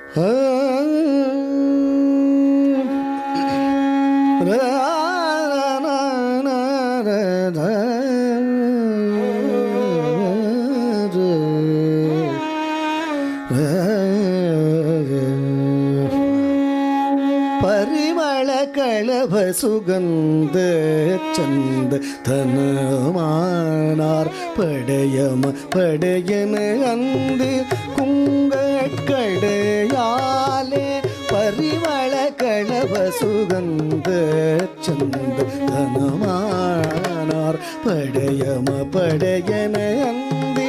ಪರಿಮಳ ಕಳವ ಸುಗಂಧ ಚಂದ தனமானார் படையம படையன அந்து குங்கட்கடையாலே பரிமள களவ சுகந்த சந்த தனமானார் படையம படையன அந்து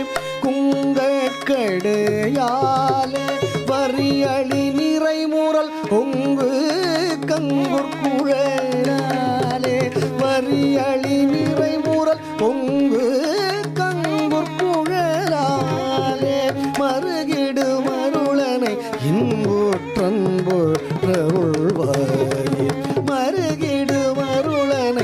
குங்கட்கடையாலே வரியளி நிறைமுறல் பொங்கு கங்குர் குழலாலே வரியளி நிறைமுறல் பொங்கு கங்குர் குழலாலே மறுகிடு மருளனை இன்புற்றன்புற்றருள்வாயே மறுகிடு மருளனை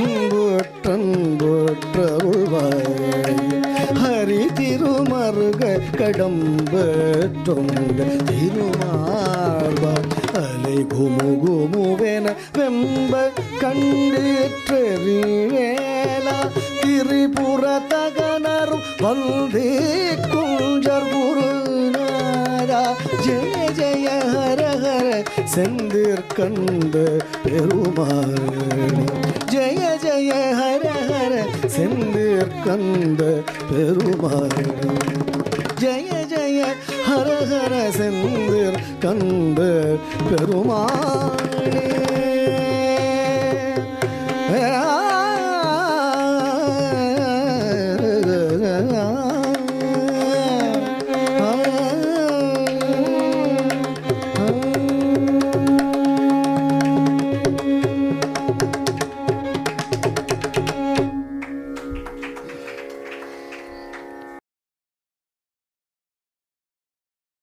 இன்புற்றன்புற்றருள்வாயே ஹரி திருமருக கடம்ப தொங்க திருமார்பா அலை குமு குமுவென வெம்ப கண்டிற்றறிவேலா திரிபுர தகனரும் வந்தே குஞ்சர் குருநாதா ஜெய ஜெய ஹர ஹர செந்திர் கண்ட பெருமாள் ஜெய ஜெய ஹர ஹர செந்திர் கண்ட பெருமாள் ஜெய ஜெய ஹர ஹர செந்திர் கண்ட பெருமாளே